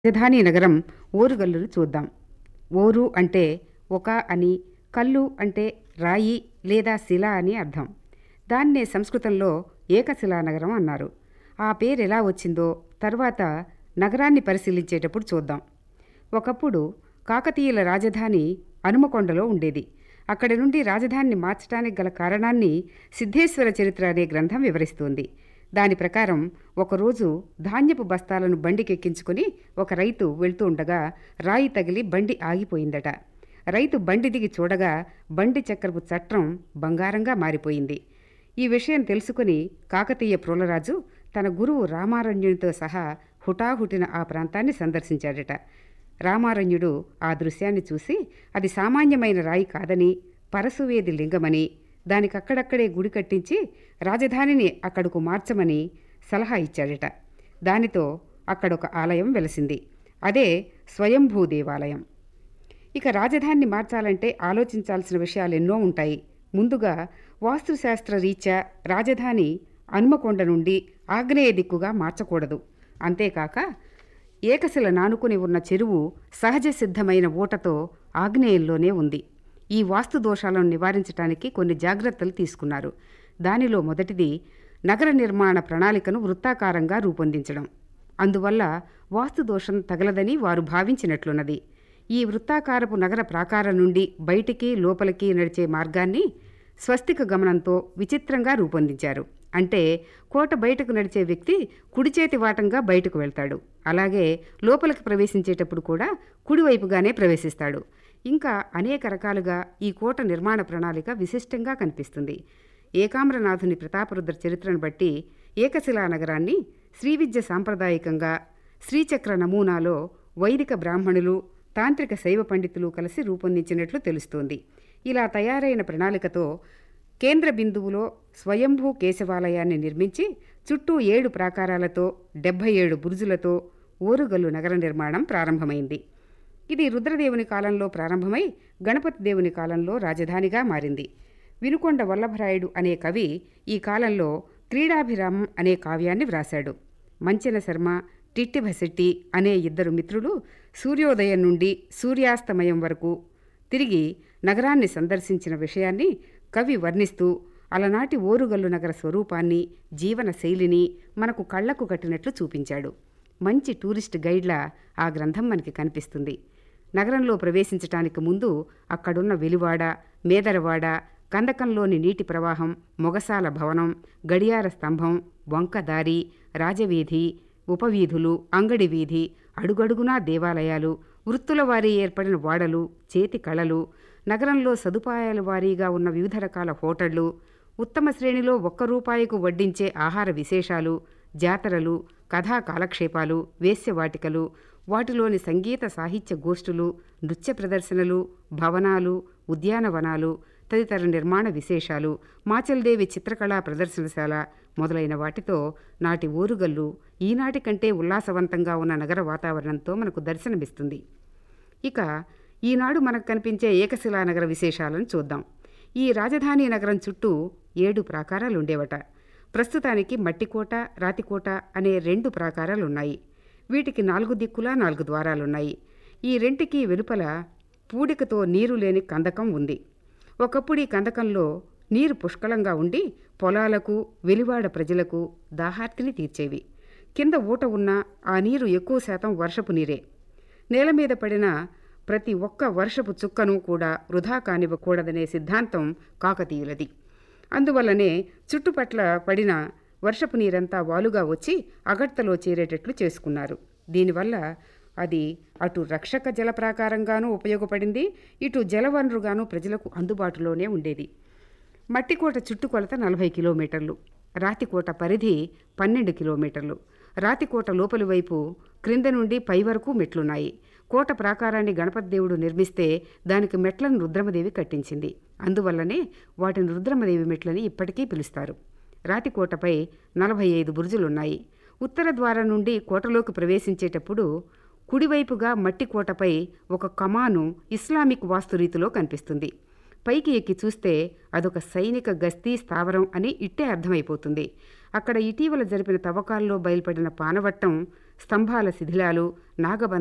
రాజధాని నగరం ఓరుగల్లును చూద్దాం ఓరు అంటే ఒక అని కల్లు అంటే రాయి లేదా శిల అని అర్థం దాన్నే సంస్కృతంలో ఏకశిలా నగరం అన్నారు ఆ పేరు ఎలా వచ్చిందో తర్వాత నగరాన్ని పరిశీలించేటప్పుడు చూద్దాం ఒకప్పుడు కాకతీయుల రాజధాని హనుమకొండలో ఉండేది అక్కడి నుండి రాజధానిని మార్చడానికి గల కారణాన్ని సిద్ధేశ్వర చరిత్ర అనే గ్రంథం వివరిస్తుంది దాని ప్రకారం ఒకరోజు ధాన్యపు బస్తాలను బండికెక్కించుకుని ఒక రైతు వెళ్తూ ఉండగా రాయి తగిలి బండి ఆగిపోయిందట రైతు బండి దిగి చూడగా బండి చక్రపు చట్రం బంగారంగా మారిపోయింది ఈ విషయం తెలుసుకుని కాకతీయ ప్రోలరాజు తన గురువు రామారణ్యునితో సహా హుటాహుటిన ఆ ప్రాంతాన్ని సందర్శించాడట రామారణ్యుడు ఆ దృశ్యాన్ని చూసి అది సామాన్యమైన రాయి కాదని పరశువేది లింగమని దానికక్కడక్కడే గుడి కట్టించి రాజధానిని అక్కడకు మార్చమని సలహా ఇచ్చాడట దానితో అక్కడొక ఆలయం వెలసింది అదే స్వయంభూ దేవాలయం ఇక రాజధానిని మార్చాలంటే ఆలోచించాల్సిన విషయాలు ఎన్నో ఉంటాయి ముందుగా వాస్తుశాస్త్ర రీత్యా రాజధాని హనుమకొండ నుండి ఆగ్నేయ దిక్కుగా మార్చకూడదు అంతేకాక ఏకశిల నానుకుని ఉన్న చెరువు సహజ సిద్ధమైన ఊటతో ఆగ్నేయంలోనే ఉంది ఈ వాస్తు దోషాలను నివారించడానికి కొన్ని జాగ్రత్తలు తీసుకున్నారు దానిలో మొదటిది నగర నిర్మాణ ప్రణాళికను వృత్తాకారంగా రూపొందించడం అందువల్ల వాస్తు దోషం తగలదని వారు భావించినట్లున్నది ఈ వృత్తాకారపు నగర ప్రాకారం నుండి బయటికి లోపలికి నడిచే మార్గాన్ని స్వస్తిక గమనంతో విచిత్రంగా రూపొందించారు అంటే కోట బయటకు నడిచే వ్యక్తి కుడి చేతి వాటంగా బయటకు వెళ్తాడు అలాగే లోపలికి ప్రవేశించేటప్పుడు కూడా కుడివైపుగానే ప్రవేశిస్తాడు ఇంకా అనేక రకాలుగా ఈ కోట నిర్మాణ ప్రణాళిక విశిష్టంగా కనిపిస్తుంది ఏకామ్రనాథుని ప్రతాపరుద్ర చరిత్రను బట్టి ఏకశిలా నగరాన్ని శ్రీవిద్య సాంప్రదాయకంగా శ్రీచక్ర నమూనాలో వైదిక బ్రాహ్మణులు తాంత్రిక శైవ పండితులు కలిసి రూపొందించినట్లు తెలుస్తోంది ఇలా తయారైన ప్రణాళికతో కేంద్ర బిందువులో స్వయంభూ కేశవాలయాన్ని నిర్మించి చుట్టూ ఏడు ప్రాకారాలతో డెబ్భై ఏడు బురుజులతో ఓరుగల్లు నగర నిర్మాణం ప్రారంభమైంది ఇది రుద్రదేవుని కాలంలో ప్రారంభమై గణపతి దేవుని కాలంలో రాజధానిగా మారింది వినుకొండ వల్లభరాయుడు అనే కవి ఈ కాలంలో క్రీడాభిరామం అనే కావ్యాన్ని వ్రాశాడు మంచెన శర్మ టిట్టిభశెట్టి అనే ఇద్దరు మిత్రులు సూర్యోదయం నుండి సూర్యాస్తమయం వరకు తిరిగి నగరాన్ని సందర్శించిన విషయాన్ని కవి వర్ణిస్తూ అలనాటి ఓరుగల్లు నగర స్వరూపాన్ని జీవన శైలిని మనకు కళ్లకు కట్టినట్లు చూపించాడు మంచి టూరిస్ట్ గైడ్లా ఆ గ్రంథం మనకి కనిపిస్తుంది నగరంలో ప్రవేశించటానికి ముందు అక్కడున్న వెలివాడ మేదరవాడ కందకంలోని నీటి ప్రవాహం మొగసాల భవనం గడియార స్తంభం వంకదారి రాజవీధి ఉపవీధులు అంగడి వీధి అడుగడుగునా దేవాలయాలు వృత్తుల వారీ ఏర్పడిన వాడలు చేతి కళలు నగరంలో సదుపాయాల వారీగా ఉన్న వివిధ రకాల హోటళ్లు ఉత్తమ శ్రేణిలో ఒక్క రూపాయికు వడ్డించే ఆహార విశేషాలు జాతరలు కథా కాలక్షేపాలు వేశ్యవాటికలు వాటిలోని సంగీత సాహిత్య గోష్ఠులు నృత్య ప్రదర్శనలు భవనాలు ఉద్యానవనాలు తదితర నిర్మాణ విశేషాలు మాచల్దేవి చిత్రకళా ప్రదర్శనశాల మొదలైన వాటితో నాటి ఊరుగల్లు ఈనాటి కంటే ఉల్లాసవంతంగా ఉన్న నగర వాతావరణంతో మనకు దర్శనమిస్తుంది ఇక ఈనాడు మనకు కనిపించే ఏకశిలా నగర విశేషాలను చూద్దాం ఈ రాజధాని నగరం చుట్టూ ఏడు ప్రాకారాలు ఉండేవట ప్రస్తుతానికి మట్టికోట రాతికోట అనే రెండు ప్రాకారాలు ఉన్నాయి వీటికి నాలుగు దిక్కులా నాలుగు ద్వారాలున్నాయి ఈ రెంటికి వెలుపల పూడికతో నీరు లేని కందకం ఉంది ఒకప్పుడు ఈ కందకంలో నీరు పుష్కలంగా ఉండి పొలాలకు వెలివాడ ప్రజలకు దాహార్తిని తీర్చేవి కింద ఊట ఉన్న ఆ నీరు ఎక్కువ శాతం వర్షపు నీరే నేల మీద పడిన ప్రతి ఒక్క వర్షపు చుక్కను కూడా వృధా కానివ్వకూడదనే సిద్ధాంతం కాకతీయులది అందువల్లనే చుట్టుపట్ల పడిన వర్షపు నీరంతా వాలుగా వచ్చి అగడ్తలో చేరేటట్లు చేసుకున్నారు దీనివల్ల అది అటు రక్షక జల ప్రాకారంగానూ ఉపయోగపడింది ఇటు జలవనరుగాను ప్రజలకు అందుబాటులోనే ఉండేది మట్టికోట చుట్టుకొలత నలభై కిలోమీటర్లు రాతికోట పరిధి పన్నెండు కిలోమీటర్లు రాతికోట లోపలి వైపు క్రింద నుండి పై వరకు మెట్లున్నాయి కోట ప్రాకారాన్ని గణపతి దేవుడు నిర్మిస్తే దానికి మెట్లను రుద్రమదేవి కట్టించింది అందువల్లనే వాటిని రుద్రమదేవి మెట్లని ఇప్పటికీ పిలుస్తారు రాతికోటపై నలభై ఐదు బురుజులున్నాయి ఉత్తర ద్వారం నుండి కోటలోకి ప్రవేశించేటప్పుడు కుడివైపుగా మట్టి కోటపై ఒక కమాను ఇస్లామిక్ వాస్తురీతిలో కనిపిస్తుంది పైకి ఎక్కి చూస్తే అదొక సైనిక గస్తీ స్థావరం అని ఇట్టే అర్థమైపోతుంది అక్కడ ఇటీవల జరిపిన తవ్వకాల్లో బయలుపడిన పానవట్టం స్తంభాల శిథిలాలు నాగబంధ